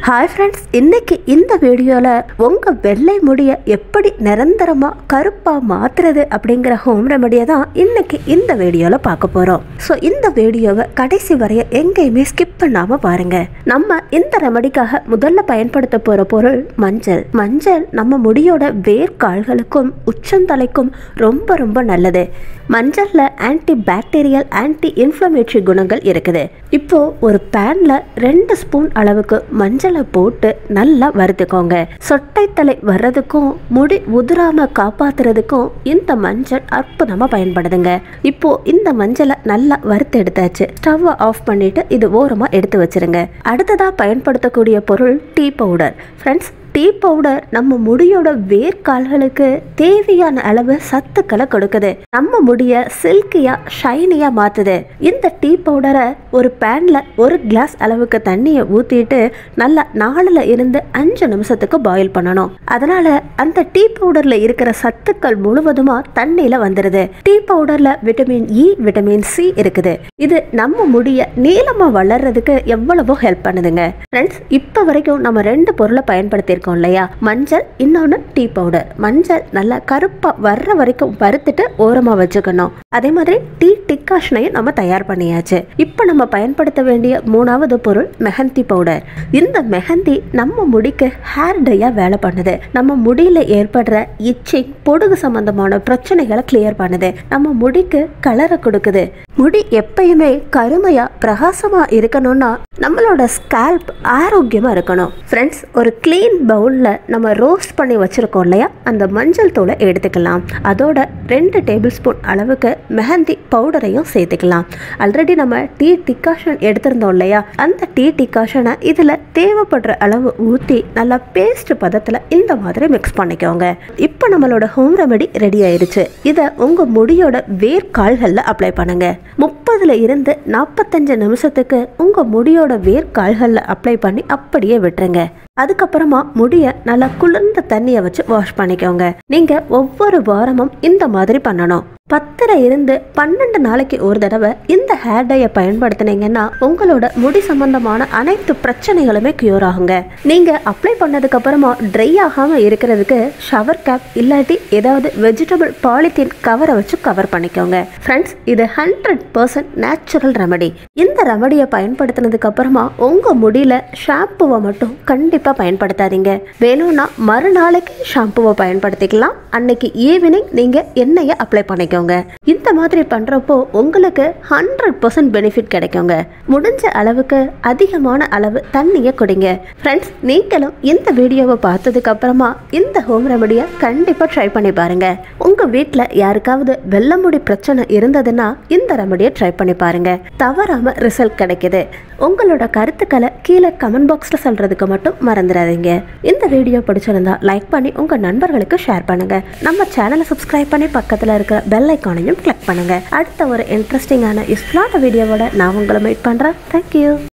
hi friends இன்னைக்கு இந்த வீடியோவில் உங்கள் வெள்ளை முடியை எப்படி நிரந்தரமாக கருப்பாக மாற்றுறது அப்படிங்கிற ஹோம் ரெமடியை தான் இன்னைக்கு இந்த வீடியோவில் பார்க்க போகிறோம் ஸோ இந்த வீடியோவை கடைசி வரைய எங்கேயுமே ஸ்கிப் பண்ணாமல் பாருங்கள் நம்ம இந்த ரெமடிக்காக முதல்ல பயன்படுத்த போகிற பொருள் மஞ்சள் மஞ்சள் நம்ம முடியோட வேர்க்கால்களுக்கும் உச்சந்தலைக்கும் ரொம்ப ரொம்ப நல்லது மஞ்சளில் ஆன்டி பாக்டீரியல் ஆன்டி இன்ஃப்ளமேட்டரி குணங்கள் இருக்குது இப்போ ஒரு பேன்ல ரெண்டு ஸ்பூன் அளவுக்கு மஞ்சளை போட்டு நல்லா வறுத்துக்கோங்க சொட்டைத்தலை வர்றதுக்கும் முடி உதிராம காப்பாத்துறதுக்கும் இந்த மஞ்சள் அற்புதமா பயன்படுதுங்க இப்போ இந்த மஞ்சளை நல்லா வறுத்து எடுத்தாச்சு ஸ்டவ்வை ஆஃப் பண்ணிட்டு இது ஓரமா எடுத்து வச்சிருங்க அடுத்ததா பயன்படுத்தக்கூடிய பொருள் tea powder friends tea powder நம்ம முடியோட வேர்க்கால்களுக்கு தேவையான அளவு சத்துக்களை கொடுக்குது நம்ம முடிய சில்கியா ஷைனியா மாத்துது இந்த டீ பவுடரை ஒரு பேன்ல ஒரு கிளாஸ் அளவுக்கு தண்ணியை ஊத்திட்டு நல்லா நாலுல இருந்து அஞ்சு நிமிஷத்துக்கு பாயில் பண்ணணும் அதனால அந்த டீ பவுடர்ல இருக்கிற சத்துக்கள் முழுவதுமா தண்ணியில வந்துருது டீ பவுடர்ல விட்டமின் இ விட்டமின் சி இருக்குது இது நம்ம முடிய நீளமா வளர்றதுக்கு எவ்வளவோ ஹெல்ப் பண்ணுதுங்க ஃப்ரெண்ட்ஸ் இப்போ வரைக்கும் நம்ம ரெண்டு பொருளை பயன்படுத்தியிருக்கோம் இல்லையா மஞ்சள் இன்னொன்று டீ பவுடர் மஞ்சள் நல்லா கருப்பா வர்ற வரைக்கும் வறுத்துட்டு ஓரமா வச்சுக்கணும் அதே மாதிரி டீ டிக்காஷனையும் நம்ம தயார் பண்ணியாச்சு இப்போ நம்ம பயன்படுத்த வேண்டிய மூணாவது பொருள் மெஹந்தி பவுடர் இந்த மெஹந்தி நம்ம முடிக்கு ஹேர் டையா வேலை பண்ணுது நம்ம முடியில ஏற்படுற இச்சிங் பொடுகு சம்பந்தமான பிரச்சனைகளை கிளியர் பண்ணுது நம்ம முடிக்கு கலரை கொடுக்குது முடி எப்பயுமே கருமையா பிரகாசமா இருக்கணும்னா நம்மளோட ஸ்கேல்ப் ஆரோக்கியமா இருக்கணும் ஃப்ரெண்ட்ஸ் ஒரு க்ளீன் பவுல்ல நம்ம ரோஸ்ட் பண்ணி வச்சிருக்கோம் இல்லையா அந்த மஞ்சள் தூளை எடுத்துக்கலாம் அதோட ரெண்டு டேபிள் ஸ்பூன் அளவுக்கு மெஹந்தி பவுடரையும் சேர்த்துக்கலாம் ஆல்ரெடி நம்ம டீ டிகாஷன் எடுத்திருந்தோம் இல்லையா அந்த டீ டிகாஷனை இதில் தேவைப்படுற அளவு ஊற்றி நல்லா பேஸ்ட் பதத்தில் இந்த மாதிரி மிக்ஸ் பண்ணிக்கோங்க இப்போ நம்மளோட ஹோம் ரெமெடி ரெடி ஆயிருச்சு இதை உங்கள் முடியோட வேர்க்கால்களில் அப்ளை பண்ணுங்க முப்பதுல இருந்து நாற்பத்தஞ்சு நிமிஷத்துக்கு உங்கள் முடியோட வேர்க்கால்களில் அப்ளை பண்ணி அப்படியே விட்டுருங்க அதுக்கப்புறமா முடிய நல்லா குளிர்ந்த தண்ணியை வச்சு வாஷ் பண்ணிக்கோங்க நீங்க ஒவ்வொரு வாரமும் இந்த மாதிரி பண்ணணும் பத்துல இருந்து பன்னெண்டு நாளைக்கு ஒரு தடவை இந்த ஹேர் டையை பயன்படுத்தினீங்கன்னா உங்களோட முடி சம்பந்தமான அனைத்து பிரச்சனைகளுமே கியூர் ஆகுங்க நீங்க அப்ளை பண்ணதுக்கு அப்புறமா ட்ரை ஆகாம இருக்கிறதுக்கு ஷவர் கேப் இல்லாட்டி ஏதாவது வெஜிடபிள் பாலித்தீன் கவரை வச்சு கவர் பண்ணிக்கோங்க ஃப்ரெண்ட்ஸ் இது ஹண்ட்ரட் பர்சன்ட் நேச்சுரல் ரெமடி இந்த ரெமடியை பயன்படுத்தினதுக்கு அப்புறமா உங்க முடியல ஷாம்புவை மட்டும் கண்டிப்பா பயன்படுத்தாதீங்க வேணும்னா மறுநாளைக்கு ஷாம்புவை பயன்படுத்திக்கலாம் அன்னைக்கு ஈவினிங் நீங்க எண்ணெயை அப்ளை பண்ணிக்கோங்க இந்த மாதிரி பண்றப்போ உங்களுக்கு ஹண்ட்ரட் பர்சன்ட் பெனிஃபிட் கிடைக்குங்க முடிஞ்ச அளவுக்கு அதிகமான அளவு தண்ணியை குடிங்க ஃப்ரெண்ட்ஸ் நீங்களும் இந்த வீடியோவை பார்த்ததுக்கு அப்புறமா இந்த ஹோம் ரெமடியை கண்டிப்பா ட்ரை பண்ணி பாருங்க உங்க வீட்டில் யாருக்காவது வெள்ள முடி பிரச்சனை இருந்ததுன்னா இந்த ரெமடியை ட்ரை பண்ணி பாருங்க தவறாம ரிசல்ட் கிடைக்குது உங்களோட கருத்துக்களை கீழே கமெண்ட் பாக்ஸில் சொல்றதுக்கு மட்டும் மறந்துடாதீங்க இந்த வீடியோ பிடிச்சிருந்தா லைக் பண்ணி உங்க நண்பர்களுக்கு ஷேர் பண்ணுங்க நம்ம சேனலை சப்ஸ்கிரைப் பண்ணி பக்கத்தில் இருக்கிற பெல் ஐக்கானையும் கிளிக் பண்ணுங்க அடுத்த ஒரு இன்ட்ரெஸ்டிங்கான யூஸ்ஃபுல்லான வீடியோவோட நான் உங்களை மீட் பண்றேன் தேங்க்யூ